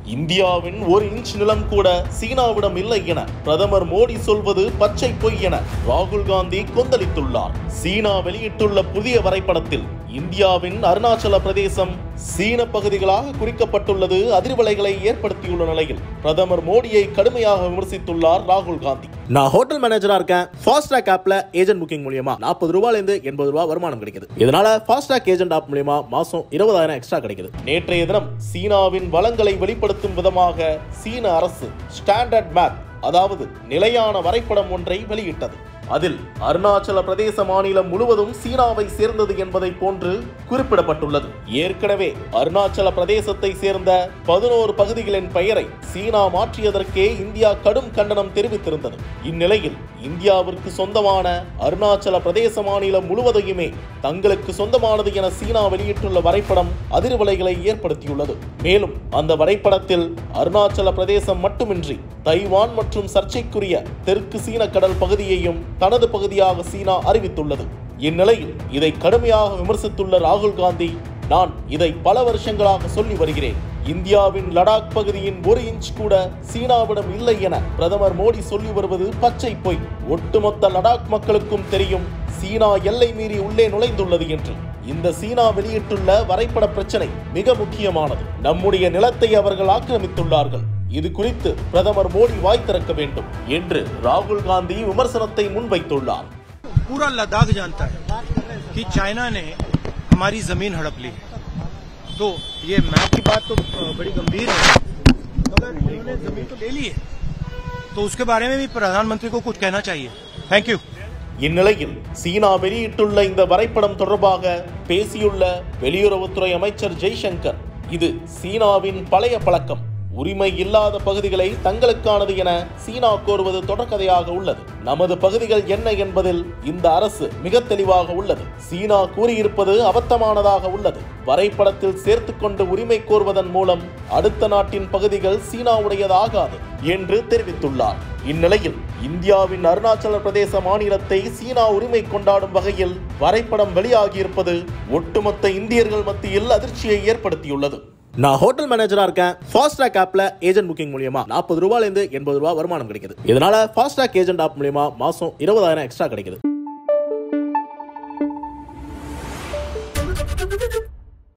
இந்தியாவின் ஒரு இன்ச் நிலம் கூட சீனாவிடம் இல்லை என பிரதமர் மோடி சொல்வது பச்சை பொய் என ராகுல் காந்தி கொந்தளித்துள்ளார் சீனா வெளியிட்டுள்ள புதிய வரைபடத்தில் இந்தியாவின் அருணாச்சல பிரதேசம் சீன பகுதிகளாக குறிக்கப்பட்டுள்ளது அதிர்வலைகளை ஏற்படுத்தியுள்ள நிலையில் பிரதமர் மோடியை கடுமையாக விமர்சித்துள்ளார் ராகுல் காந்தி நான் ஹோட்டல் மேனேஜரா இருக்கேன் ஃபாஸ்ட்ராக் ஆப்ல ஏஜென்ட் புக்கிங் மூலியமா நாற்பது ரூபாயில இருந்து எண்பது ரூபாய் வருமானம் கிடைக்குது இதனால ஃபாஸ்ட்ராக் ஏஜென்ட் ஆப் மூலியமா மாசம் இருபதாயிரம் எக்ஸ்ட்ரா கிடைக்குது நேற்றைய தினம் சீனாவின் வளங்களை வெளிப்படுத்தும் விதமாக சீன அரசு ஸ்டாண்டர்ட் மேப் அதாவது நிலையான வரைபடம் ஒன்றை வெளியிட்டது அதில் அருணாச்சல பிரதேச மாநிலம் முழுவதும் சீனாவை சேர்ந்தது என்பதை போன்று குறிப்பிடப்பட்டுள்ளது ஏற்கனவே அருணாச்சல பிரதேசத்தை சேர்ந்த பதினோரு பகுதிகளின் பெயரை சீனா மாற்றியதற்கே இந்தியா கடும் கண்டனம் தெரிவித்திருந்தது இந்நிலையில் இந்தியாவிற்கு சொந்தமான அருணாச்சல பிரதேச மாநிலம் முழுவதையுமே தங்களுக்கு சொந்தமானது என சீனா வெளியிட்டுள்ள வரைபடம் அதிர்வலைகளை ஏற்படுத்தியுள்ளது மேலும் அந்த வரைபடத்தில் அருணாச்சல பிரதேசம் மட்டுமின்றி தைவான் மற்றும் சர்ச்சைக்குரிய தெற்கு சீன கடல் பகுதியையும் தனது பகுதியாக சீனா அறிவித்துள்ளது இந்நிலையில் இதை கடுமையாக விமர்சித்துள்ள ராகுல் காந்தி நான் இதை பல வருஷங்களாக சொல்லி வருகிறேன் இந்தியாவின் லடாக் பகுதியின் ஒரு இன்ச் கூட சீனாவிடம் இல்லை என பிரதமர் மோடி சொல்லி வருவது பச்சை பொய் ஒட்டுமொத்த லடாக் மக்களுக்கும் தெரியும் சீனா எல்லை மீறி உள்ளே நுழைந்துள்ளது என்று இந்த சீனா வெளியிட்டுள்ள வரைபட பிரச்சனை மிக முக்கியமானது நம்முடைய நிலத்தை அவர்கள் ஆக்கிரமித்துள்ளார்கள் இது குறித்து பிரதமர் மோடி வாய் திறக்க வேண்டும் என்று ராகுல் காந்தி விமர்சனத்தை முன்வைத்துள்ளார் पूरा लद्दाख जानता है कि चाइना ने हमारी जमीन हड़प ली है तो ये मैप की बात तो अ, बड़ी गंभीर है मगर उन्होंने जमीन तो ले ली है तो उसके बारे में भी प्रधानमंत्री को कुछ कहना चाहिए थैंक यू இந்நிலையில் சீனா வெளியிட்டுள்ள இந்த வரைபடம் தொடர்பாக பேசியுள்ள வெளியுறவுத்துறை அமைச்சர் ஜெய்சங்கர் இது சீனாவின் பழைய பழக்கம் உரிமை இல்லாத பகுதிகளை தங்களுக்கானது என சீனா கோருவது தொடர்கதையாக உள்ளது நமது பகுதிகள் என்ன என்பதில் இந்த அரசு மிக தெளிவாக உள்ளது சீனா கூறியிருப்பது அபத்தமானதாக உள்ளது வரைபடத்தில் சேர்த்துக்கொண்டு உரிமை கோருவதன் மூலம் அடுத்த நாட்டின் பகுதிகள் சீனாவுடையதாகாது என்று தெரிவித்துள்ளார் இந்நிலையில் இந்தியாவின் அருணாச்சல பிரதேச மாநிலத்தை சீனா உரிமை கொண்டாடும் வகையில் வரைபடம் வெளியாகியிருப்பது ஒட்டுமொத்த இந்தியர்கள் மத்தியில் அதிர்ச்சியை ஏற்படுத்தியுள்ளது நான் ஹோட்டல் மேனேஜரா இருக்கேன் ஃபாஸ்ட்ராக் ஆப்ல ஏஜென்ட் புக்கிங் மூலியமா நாற்பது ரூபாயில இருந்து எண்பது ரூபாய் வருமானம் கிடைக்குது இதனால ஃபாஸ்ட்ராக் ஏஜென்ட் ஆப் மூலியமா மாசம் இருபதாயிரம் எக்ஸ்ட்ரா கிடைக்குது